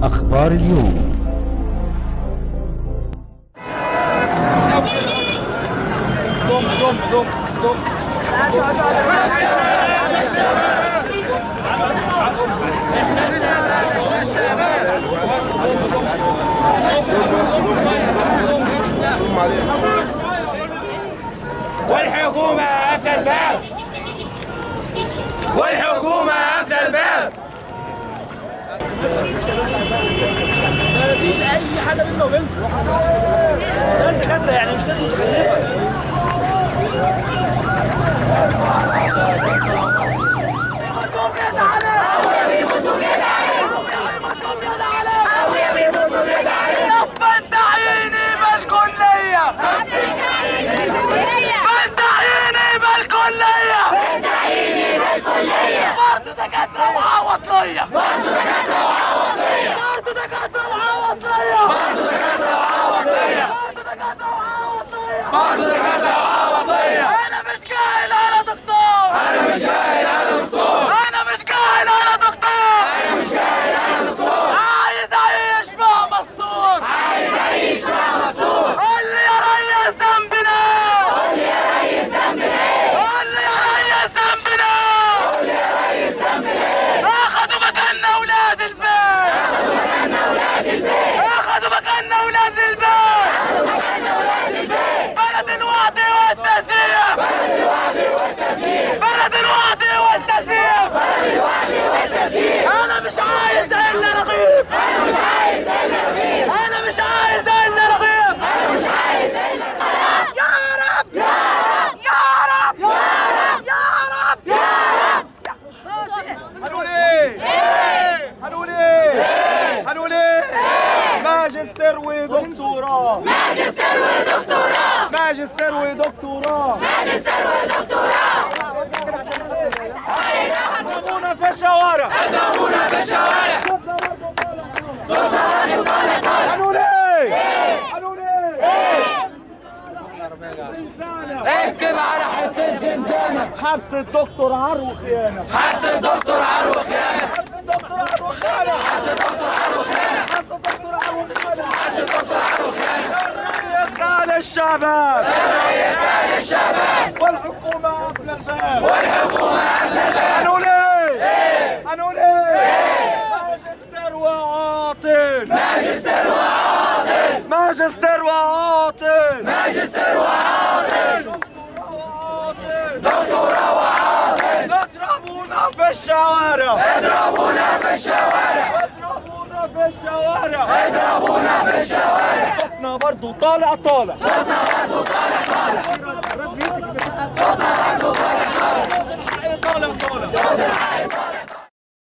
أخبار اليوم والحكومة قافلة الباب والحكومة قافلة الباب مفيش اي حاجه بيننا وبينكم بس كده يعني مش لازم تخلفها فتحيني بالكلية فتحيني بالكلية برضه دكاترة وعوض ليا برضه دكاترة وعوض ليا برضه دكاترة وعوض ليا برضه دكاترة وعوض ليا برضه دكاترة وعوض ليا أنا مش جاهل على دكتور أنا مش جاهل على دكتور أنا مش جاهل على دكتور أنا مش جاهل على دكتور عايز أعيش مع مستور عايز أعيش مع مستور قول لي يا ريس ذنبنا قول لي يا ريس ذنبنا قول لي يا ريس ذنبنا قول لي يا ريس ذنبنا أخدوا مكاننا أولاد البيت أخدوا مكاننا أولاد البيت أخدوا مكاننا أولاد البيت أخدوا مكاننا أولاد البيت بلد الوعد والتسيير بلد الوعد والتسيير بلد الوعد والتسيير بلد الوعد والتسيير أنا مش عايز إلا رغيف أنا مش عايز إلا رغيف أنا مش عايز إلا رغيف أنا مش عايز إلا رغيف يا رب يا رب يا رب يا رب يا رب يا رب هنقول ايه؟ هنقول ايه؟ هنقول ايه؟ ماجستير ودكتوراه ماجستير ودكتوراه ماجستير ودكتوراه ماجستير ودكتوراه اضربونا في الشوارع اضربونا في الشوارع هنقول ايه؟ هنقول ايه؟ اكتب على حس الزنزانة حبس الدكتور عرو خيانة حبس الدكتور عرو خيانة حبس الدكتور عرو خيانة حبس الدكتور عرو خيانة حبس الدكتور عرو خيانة حبس الدكتور عرو خيانة الرئيس على الشباب الرئيس آل الشباب والحكومة قافلة الباب والحكومة قافلة الباب هنقول ايه؟ هنقول ايه؟ ماجستير وعاطل ماجستير وعاطل ماجستير وعاطل ماجستير وعاطل وعاطل دكتوراه وعاطل اضربونا في الشوارع اضربونا في الشوارع اضربونا في الشوارع اضربونا في الشوارع صوتنا برضو طالع طالع صوتنا برضه طالع طالع صوتنا برضه طالع